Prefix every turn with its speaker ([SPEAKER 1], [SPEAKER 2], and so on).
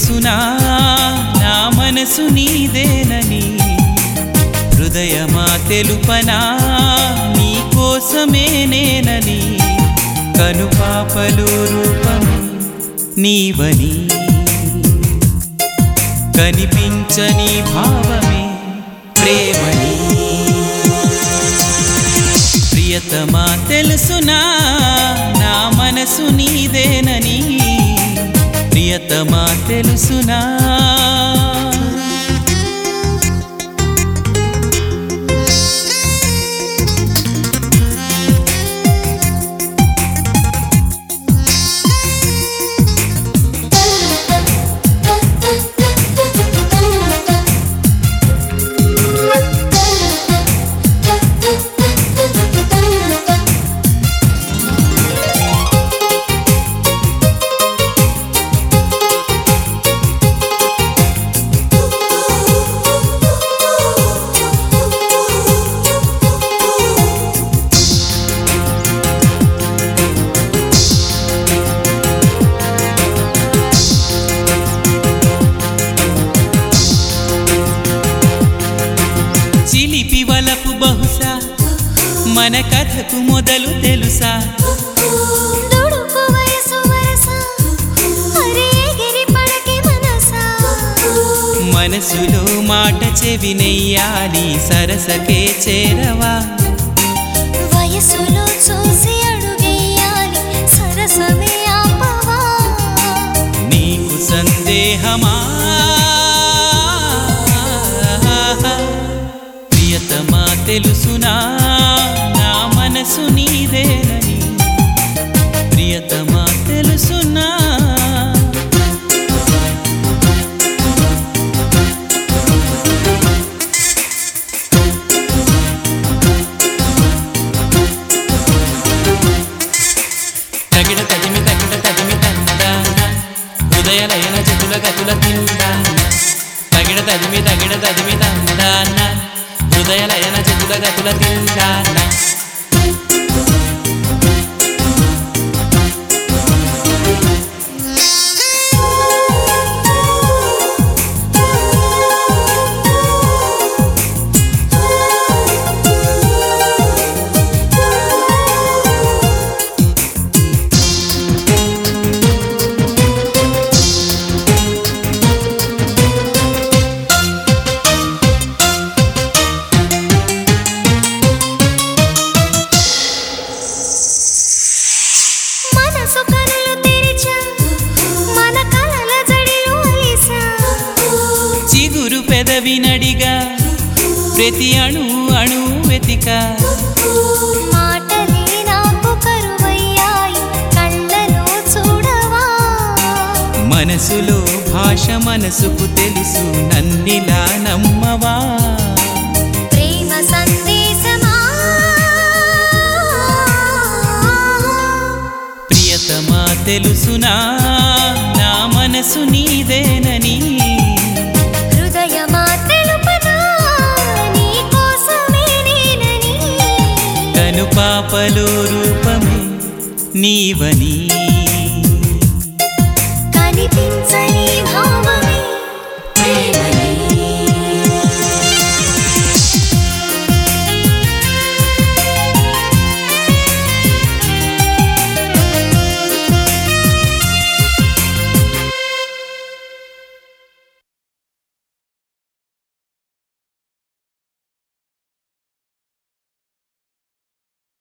[SPEAKER 1] తెలుసునా నా మనసు నీదేనని హృదయమా తెలుపనా నీ కోసమే నేనని కనుపాపలు రూపమే నీవని కనిపించని భావమే ప్రేమని ప్రియతమా తెలుసునా నా మనసు నీదేనని ప్రియతమా తెలుసునా చిలిపి వలపు బహుశా మన కథకు మొదలు తెలుసా
[SPEAKER 2] దుడుకు వయసు వరస అరే ఎగిరి పడకే మనసా
[SPEAKER 1] మనసులో మాట చెవినెయ్యాలి సరసకే చేరవా
[SPEAKER 2] వయసులో చూసి అడుగేయాలి సరసమే ఆపవా
[SPEAKER 1] నీకు సందేహమా ప్రియతమా తెలుసునా నా మనసు నీదేనని ప్రియతమా తెలుసునా తగిడ తదిమి తగిడ తదిమి తందాన హృదయలయన చతుల గతుల తిందాన తగిడ తదిమి తగిడ తదిమి తందాన హృదయలయన చతుల గతుల తిందాన
[SPEAKER 2] మనసు కనులు తెరిచా మన కలల జడిలో అలిసా
[SPEAKER 1] చిగురు పెదవి నడిగా ప్రతి అణు అణు వెతిక
[SPEAKER 2] మాటలే నాకు కరువయ్యాయి కళ్ళలో చూడవా
[SPEAKER 1] మనసులో భాష మనసుకు తెలుసు నన్నిలా నమ్మవా
[SPEAKER 2] ప్రేమ సందేశమా
[SPEAKER 1] ప్రియతమా తెలుసునా నా మనసు నీదేనని
[SPEAKER 2] హృదయమా తెలుపనా నీ కోసమే నేనని
[SPEAKER 1] కనుపాపలో రూపమే నీవని